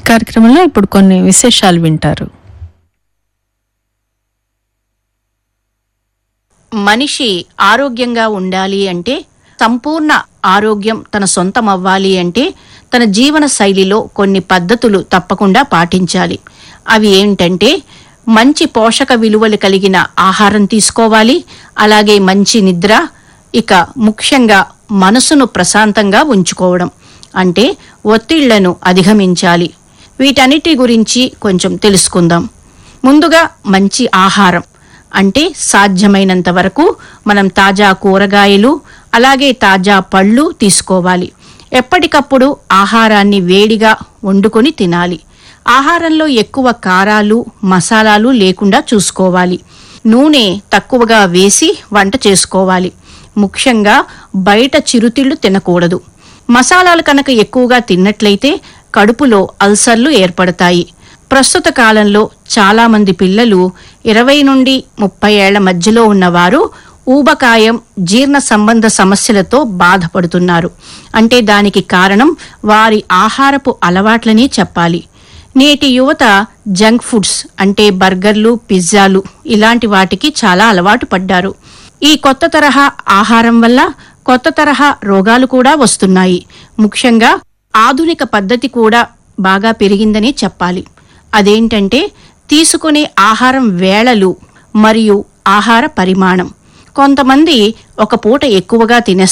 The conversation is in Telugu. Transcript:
కార్యక్రమంలో ఇప్పుడు కొన్ని విశేషాలు వింటారు మనిషి ఆరోగ్యంగా ఉండాలి అంటే సంపూర్ణ ఆరోగ్యం తన సొంతం అవ్వాలి అంటే తన జీవన శైలిలో కొన్ని పద్ధతులు తప్పకుండా పాటించాలి అవి ఏంటంటే మంచి పోషక విలువలు కలిగిన ఆహారం తీసుకోవాలి అలాగే మంచి నిద్ర ఇక ముఖ్యంగా మనసును ప్రశాంతంగా ఉంచుకోవడం అంటే ఒత్తిళ్లను అధిగమించాలి వీటన్నిటి గురించి కొంచెం తెలుసుకుందాం ముందుగా మంచి ఆహారం అంటే సాధ్యమైనంత వరకు మనం తాజా కూరగాయలు అలాగే తాజా పళ్ళు తీసుకోవాలి ఎప్పటికప్పుడు ఆహారాన్ని వేడిగా వండుకొని తినాలి ఆహారంలో ఎక్కువ కారాలు మసాలాలు లేకుండా చూసుకోవాలి నూనె తక్కువగా వేసి వంట చేసుకోవాలి ముఖ్యంగా బయట చిరుతిళ్లు తినకూడదు మసాలాలు కనుక ఎక్కువగా తిన్నట్లయితే కడుపులో అల్సర్లు ఏర్పడతాయి ప్రస్తుత కాలంలో చాలా మంది పిల్లలు ఇరవై నుండి ముప్పై ఏళ్ల మధ్యలో ఉన్నవారు ఊబకాయం జీర్ణ సంబంధ సమస్యలతో బాధపడుతున్నారు అంటే దానికి కారణం వారి ఆహారపు అలవాట్లని చెప్పాలి నేటి యువత జంక్ ఫుడ్స్ అంటే బర్గర్లు పిజ్జాలు ఇలాంటి వాటికి చాలా అలవాటు పడ్డారు ఈ కొత్త తరహా ఆహారం వల్ల కొత్త తరహా రోగాలు కూడా వస్తున్నాయి ముఖ్యంగా ఆధునిక పద్ధతి కూడా బాగా పెరిగిందని చెప్పాలి అదేంటంటే తీసుకునే ఆహారం వేళలు మరియు ఆహార పరిమాణం కొంతమంది ఒక పూట ఎక్కువగా తినేస్తారు